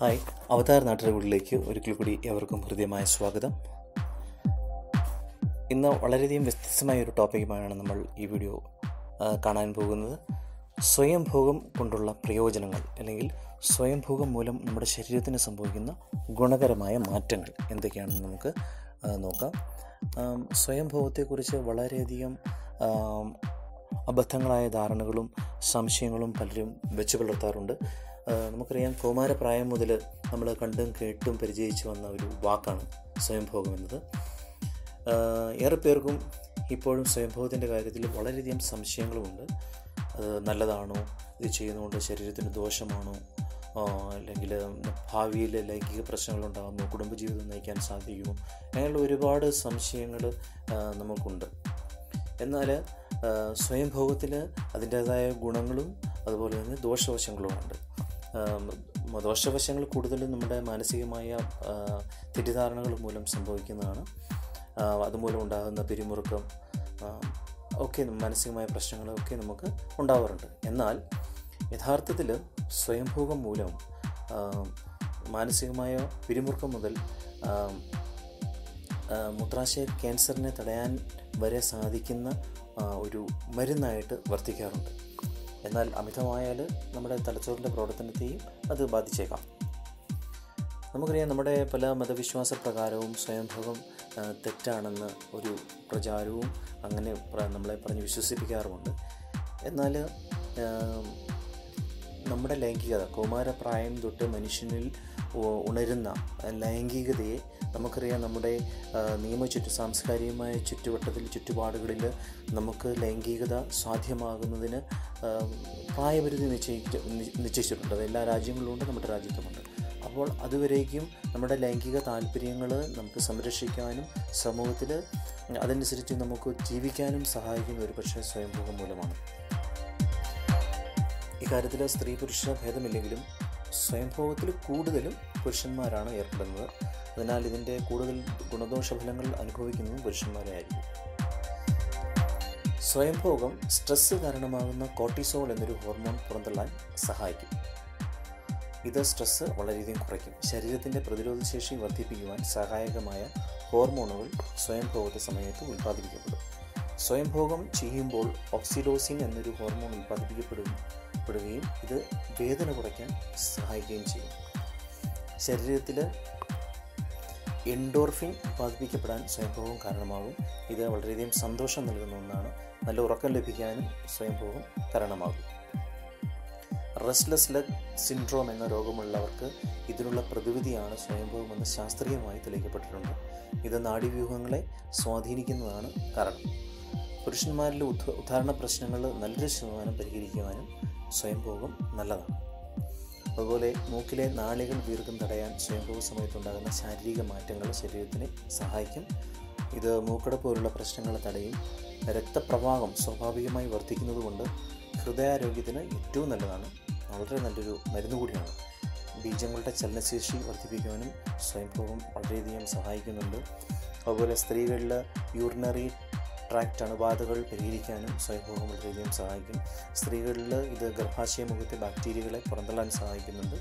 hi അവതാർ നാട്ടുകളിലേക്ക് ഒരിക്കൽ കൂടി എവർക്കും ഹൃദ്യമായ സ്വാഗതം ഇന്ന് വളരെയധികം വ്യത്യസ്തമായ ഒരു ടോപ്പിക്കുമായാണ് നമ്മൾ ഈ വീഡിയോ ആ, കാണാൻ പോകുന്നത് സ്വയംഭോഗം കൊണ്ടുള്ള പ്രയോജനങ്ങൾ അല്ലെങ്കിൽ സ്വയംഭോഗം മൂലം നമ്മുടെ ശരീരത്തിന് സംഭവിക്കുന്ന ഗുണകരമായ മാറ്റങ്ങൾ എന്തൊക്കെയാണെന്ന് നമുക്ക് ആ, നോക്കാം ആം, സ്വയംഭോഗത്തെക്കുറിച്ച് വളരെയധികം ആം, അബദ്ധങ്ങളായ ധാരണകളും സംശയങ്ങളും പലരും വെച്ച് പുലർത്താറുണ്ട് ആ, നമുക്കറിയാം കൗമാരപ്രായം മുതൽ നമ്മൾ കണ്ടും കേട്ടും പരിചയിച്ചു വന്ന ഒരു വാക്കാണ് സ്വയംഭോഗം എന്നത് ആ, ഏറെ പേർക്കും ഇപ്പോഴും സ്വയംഭോഗത്തിൻ്റെ കാര്യത്തിൽ വളരെയധികം സംശയങ്ങളുമുണ്ട് അത് നല്ലതാണോ ഇത് ചെയ്യുന്നതുകൊണ്ട് ശരീരത്തിന് ദോഷമാണോ ആ, അല്ലെങ്കിൽ ഭാവിയിൽ ലൈംഗിക പ്രശ്നങ്ങളുണ്ടാകുമോ കുടുംബജീവിതം നയിക്കാൻ സാധിക്കുമോ അങ്ങനെയുള്ള ഒരുപാട് സംശയങ്ങൾ നമുക്കുണ്ട് എന്നാൽ സ്വയംഭോഗത്തിൽ അതിൻ്റേതായ ഗുണങ്ങളും അതുപോലെ തന്നെ ദോഷവശങ്ങളുമുണ്ട് ആം, ദോഷവശങ്ങൾ കൂടുതലും നമ്മുടെ മാനസികമായ ആ, തെറ്റിദ്ധാരണകൾ മൂലം സംഭവിക്കുന്നതാണ് ആ, അതുമൂലം ഉണ്ടാകുന്ന പിരിമുറുക്കം ആ, ഒക്കെ മാനസികമായ പ്രശ്നങ്ങളൊക്കെ നമുക്ക് ഉണ്ടാവാറുണ്ട് എന്നാൽ യഥാർത്ഥത്തിൽ സ്വയംഭോഗം മൂലം ആ, മാനസികമായ പിരിമുറുക്കം മുതൽ ആ, ആ, മൂത്രാശയ ക്യാൻസറിനെ തടയാൻ വരെ സാധിക്കുന്ന ആ, ഒരു മരുന്നായിട്ട് വർത്തിക്കാറുണ്ട് എന്നാൽ അമിതമായാൽ നമ്മുടെ തലച്ചോറിൻ്റെ പ്രവർത്തനത്തെയും അത് ബാധിച്ചേക്കാം നമുക്കറിയാം നമ്മുടെ പല മതവിശ്വാസ പ്രകാരവും സ്വയംഭോഗം ആ, തെറ്റാണെന്ന് ഒരു പ്രചാരവും അങ്ങനെ പ്ര- നമ്മളെ പറഞ്ഞ് വിശ്വസിപ്പിക്കാറുമുണ്ട് എന്നാൽ ആ, നമ്മുടെ ലൈംഗികത കൗമാരപ്രായം തൊട്ട് മനുഷ്യനിൽ ഉ- ഉണരുന്ന ലൈംഗികതയെ നമുക്കറിയാം നമ്മുടെ ആ, നിയമ ചുറ്റു സാംസ്കാരികമായ ചുറ്റുവട്ടത്തിൽ ചുറ്റുപാടുകളിൽ നമുക്ക് ലൈംഗികത സാധ്യമാകുന്നതിന് ആ, പ്രായപരിധി നിശ്ചയിക്ക നി- നിശ്ചയിച്ചിട്ടുണ്ട് അത് എല്ലാ രാജ്യങ്ങളിലുണ്ട് നമ്മുടെ രാജ്യത്തുമുണ്ട് അപ്പോൾ അതുവരേക്കും നമ്മുടെ ലൈംഗിക താല്പര്യങ്ങൾ നമുക്ക് സംരക്ഷിക്കാനും സമൂഹത്തിൽ അതനുസരിച്ച് നമുക്ക് ജീവിക്കാനും സഹായിക്കുന്ന ഒരു പക്ഷേ സ്വയംഭോഗം മൂലമാണ് ഇക്കാര്യത്തിൽ സ്ത്രീ പുരുഷ ഭേദമില്ലെങ്കിലും സ്വയംഭോഗത്തിൽ കൂടുതലും പുരുഷന്മാരാണ് ഏർപ്പെടുന്നത് അതിനാൽ ഇതിൻ്റെ കൂടുതൽ ഗുണദോഷ ഫലങ്ങൾ അനുഭവിക്കുന്നതും പുരുഷന്മാരെ ആയിരിക്കും സ്വയംഭോഗം സ്ട്രെസ്സ് കാരണമാകുന്ന കോർട്ടിസോൾ എന്നൊരു ഹോർമോൺ പുറന്തള്ളാൻ സഹായിക്കും ഇത് സ്ട്രെസ്സ് വളരെയധികം കുറയ്ക്കും ശരീരത്തിൻ്റെ പ്രതിരോധശേഷി വർദ്ധിപ്പിക്കുവാൻ സഹായകമായ ഹോർമോണുകൾ സ്വയംഭോഗത്തെ സമയത്ത് ഉൽപ്പാദിപ്പിക്കപ്പെടും സ്വയംഭോഗം ചെയ്യുമ്പോൾ ഓക്സിഡോസിൻ എന്നൊരു ഹോർമോൺ ഉൽപ്പാദിപ്പിക്കപ്പെടും പെടുകയും ഇത് വേദന കുറയ്ക്കാൻ സഹായിക്കുകയും ചെയ്യും ശരീരത്തിൽ എൻഡോർഫിൻ ഉൽപ്പാദിപ്പിക്കപ്പെടാൻ സ്വയംഭോഗം കാരണമാകും ഇത് വളരെയധികം സന്തോഷം നൽകുന്ന ഒന്നാണ് നല്ല ഉറക്കം ലഭിക്കാനും സ്വയംഭോഗം കാരണമാകും റെസ്റ്റ്ലെസ് ലെഗ് സിൻഡ്രോം എന്ന രോഗമുള്ളവർക്ക് ഇതിനുള്ള പ്രതിവിധിയാണ് സ്വയംഭോഗം എന്ന് ശാസ്ത്രീയമായി തെളിയിക്കപ്പെട്ടിട്ടുണ്ട് ഇത് നാഡീവ്യൂഹങ്ങളെ സ്വാധീനിക്കുന്നതാണ് കാരണം പുരുഷന്മാരിലെ ഉദ് ഉദാഹരണ പ്രശ്നങ്ങൾ നല്ലൊരു ശതമാനം പരിഹരിക്കുവാനും സ്വയംഭോഗം നല്ലതാണ് അതുപോലെ മൂക്കിലെ നാളികൾ വീർക്കം തടയാൻ സ്വയംഭോഗ സമയത്തുണ്ടാകുന്ന ശാരീരിക മാറ്റങ്ങൾ ശരീരത്തിനെ സഹായിക്കും ഇത് മൂക്കട പോലുള്ള പ്രശ്നങ്ങൾ തടയും രക്തപ്രവാഹം സ്വാഭാവികമായി വർദ്ധിക്കുന്നതുകൊണ്ട് ഹൃദയാരോഗ്യത്തിന് ഏറ്റവും നല്ലതാണ് വളരെ നല്ലൊരു മരുന്ന് കൂടിയാണ് ബീജങ്ങളുടെ ചലനശേഷി വർദ്ധിപ്പിക്കുവാനും സ്വയംഭോഗം വളരെയധികം സഹായിക്കുന്നുണ്ട് അതുപോലെ സ്ത്രീകളിൽ യൂറിനറി ട്രാക്റ്റ് അണുബാധകൾ പരിഹരിക്കാനും സ്വയംഭോഗം വളരെയധികം സഹായിക്കും സ്ത്രീകളിൽ ഇത് ഗർഭാശയ മുഖത്തെ ബാക്ടീരിയകളെ പുറന്തള്ളാൻ സഹായിക്കുന്നുണ്ട്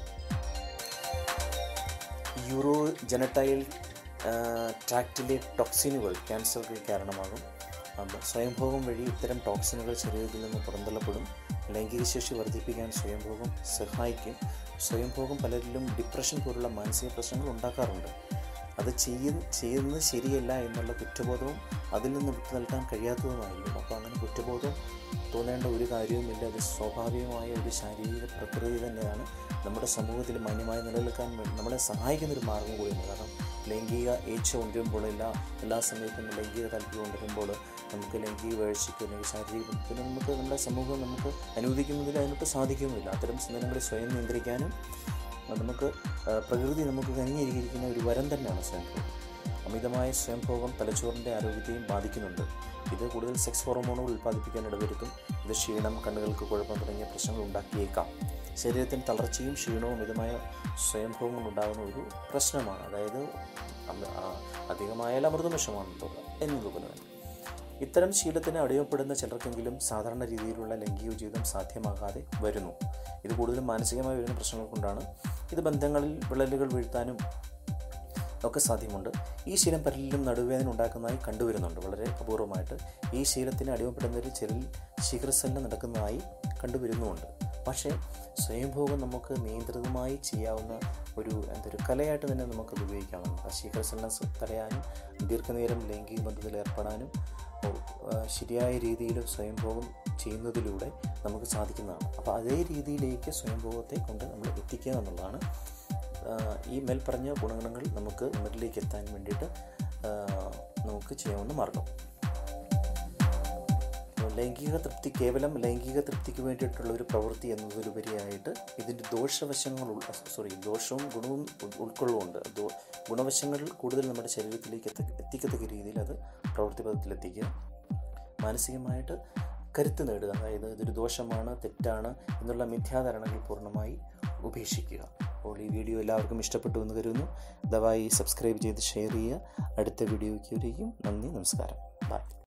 യൂറോ ജനറ്റൈൽ ട്രാക്റ്റിലെ ടോക്സിനുകൾ ക്യാൻസർക്ക് കാരണമാകും അപ്പോൾ സ്വയംഭോഗം വഴി ഇത്തരം ടോക്സിനുകൾ ശരീരത്തിൽ നിന്ന് പുറന്തള്ളപ്പെടും ലൈംഗിക ശേഷി വർദ്ധിപ്പിക്കാൻ സ്വയംഭോഗം സഹായിക്കും സ്വയംഭോഗം പലരിലും ഡിപ്രഷൻ പോലുള്ള മാനസിക പ്രശ്നങ്ങൾ ഉണ്ടാക്കാറുണ്ട് അത് ചെയ്യ ചെയ്യുന്നത് ശരിയല്ല എന്നുള്ള കുറ്റബോധവും അതിൽ നിന്ന് വിട്ടു നിൽക്കാൻ കഴിയാത്തതുമായിരിക്കും അപ്പോൾ അങ്ങനെ കുറ്റബോധം തോന്നേണ്ട ഒരു കാര്യവുമില്ല അത് സ്വാഭാവികമായ ഒരു ശാരീരിക പ്രകൃതി തന്നെയാണ് നമ്മുടെ സമൂഹത്തിൽ മാന്യമായി നിലനിൽക്കാൻ വേണ്ടി നമ്മളെ സഹായിക്കുന്ന ഒരു മാർഗം കൂടിയാണ് കാരണം ലൈംഗിക ഏച്ഛ കൊണ്ടുവരുമ്പോൾ എല്ലാ എല്ലാ സമയത്തും ലൈംഗിക താല്പര്യം കൊണ്ടുവരുമ്പോൾ നമുക്ക് ലൈംഗിക വീഴ്ചയ്ക്ക് അല്ലെങ്കിൽ ശാരീരിക ബന്ധത്തിന് നമുക്ക് നമ്മുടെ സമൂഹം നമുക്ക് അനുവദിക്കുന്നതിൽ അതിനൊട്ട് സാധിക്കുന്നില്ല അത്തരം സന്ദർഭങ്ങളെ സ്വയം നിയന്ത്രിക്കാനും അത് നമുക്ക് ആ, പ്രകൃതി നമുക്ക് കനിഞ്ഞിരിക്കുന്ന ഒരു വരം തന്നെയാണ് സ്വയംഭോഗം അമിതമായ സ്വയംഭോഗം തലച്ചോറിൻ്റെ ആരോഗ്യത്തെയും ബാധിക്കുന്നുണ്ട് ഇത് കൂടുതൽ സെക്സ് ഹോർമോണുകൾ ഉൽപ്പാദിപ്പിക്കാൻ ഇടവരുത്തും ഇത് ക്ഷീണം കണ്ണുകൾക്ക് കുഴപ്പം തുടങ്ങിയ പ്രശ്നങ്ങൾ ഉണ്ടാക്കിയേക്കാം ശരീരത്തിന് തളർച്ചയും ക്ഷീണവും മിതമായ സ്വയംഭോഗം കൊണ്ടുണ്ടാകുന്ന ഒരു പ്രശ്നമാണ് അതായത് അമ- ആ, അധികമായാൽ അമൃതം വിഷമാണ് തുക എന്നതുപോലെ തന്നെ ഇത്തരം ശീലത്തിന് അടിയപ്പെടുന്ന ചിലർക്കെങ്കിലും സാധാരണ രീതിയിലുള്ള ലൈംഗിക ജീവിതം സാധ്യമാകാതെ വരുന്നു ഇത് കൂടുതലും മാനസികമായി വരുന്ന പ്രശ്നങ്ങൾ കൊണ്ടാണ് ഇത് ബന്ധങ്ങളിൽ വിള്ളലുകൾ വീഴ്ത്താനും ഒക്കെ സാധ്യമുണ്ട് ഈ ശീലം പലരിലും നടുവേദന ഉണ്ടാക്കുന്നതായി കണ്ടുവരുന്നുണ്ട് വളരെ അപൂർവമായിട്ട് ഈ ശീലത്തിന് അടിമപ്പെടുന്നവരിൽ ചിലരിൽ ശീഘ്രസല്ലം നടക്കുന്നതായി കണ്ടുവരുന്നുമുണ്ട് പക്ഷേ സ്വയംഭോഗം നമുക്ക് നിയന്ത്രിതമായി ചെയ്യാവുന്ന ഒരു എന്തൊരു കലയായിട്ട് തന്നെ നമുക്കത് ഉപയോഗിക്കാവുന്നതാണ് ആ ശീഘ്രസല്ലം തടയാനും ദീർഘനേരം ലൈംഗിക ബന്ധത്തിൽ ഏർപ്പെടാനും ഓ, ആ, ശരിയായ രീതിയിൽ സ്വയംഭോഗം ചെയ്യുന്നതിലൂടെ നമുക്ക് സാധിക്കുന്നതാണ് അപ്പോൾ അതേ രീതിയിലേക്ക് സ്വയംഭോഗത്തെ കൊണ്ട് നമ്മൾ എത്തിക്കുക എന്നുള്ളതാണ് ആ, ഈ മേൽപ്പറഞ്ഞ ഗുണഗണങ്ങൾ നമുക്ക് നമ്മളിലേക്ക് എത്താൻ വേണ്ടിയിട്ട് ആ, നമുക്ക് ചെയ്യാവുന്ന മാർഗം അപ്പോൾ ലൈംഗിക തൃപ്തി കേവലം ലൈംഗിക തൃപ്തിക്ക് വേണ്ടിയിട്ടുള്ള ഒരു പ്രവൃത്തി എന്നതിലുപരിയായിട്ട് ഇതിൻ്റെ ദോഷവശങ്ങൾ സോറി ദോഷവും ഗുണവും ഉൾ- ഉൾക്കൊള്ളുന്നുണ്ട് ദോ ഗുണവശങ്ങൾ കൂടുതൽ നമ്മുടെ ശരീരത്തിലേക്ക് എത്തി എത്തിക്കത്തക്ക രീതിയിൽ അത് പ്രവൃത്തി പദത്തിലെത്തിക്കുക മാനസികമായിട്ട് കരുത്ത് നേടുക അതായത് ഇതൊരു ദോഷമാണ് തെറ്റാണ് എന്നുള്ള മിഥ്യാധാരണകൾ പൂർണ്ണമായി ഉപേക്ഷിക്കുക അപ്പോൾ ഈ വീഡിയോ എല്ലാവർക്കും ഇഷ്ടപ്പെട്ടു എന്ന് കരുതുന്നു ദയവായി സബ്സ്ക്രൈബ് ചെയ്ത് ഷെയർ ചെയ്യുക അടുത്ത വീഡിയോയ്ക്ക് വരെയും നന്ദി നമസ്കാരം ബൈ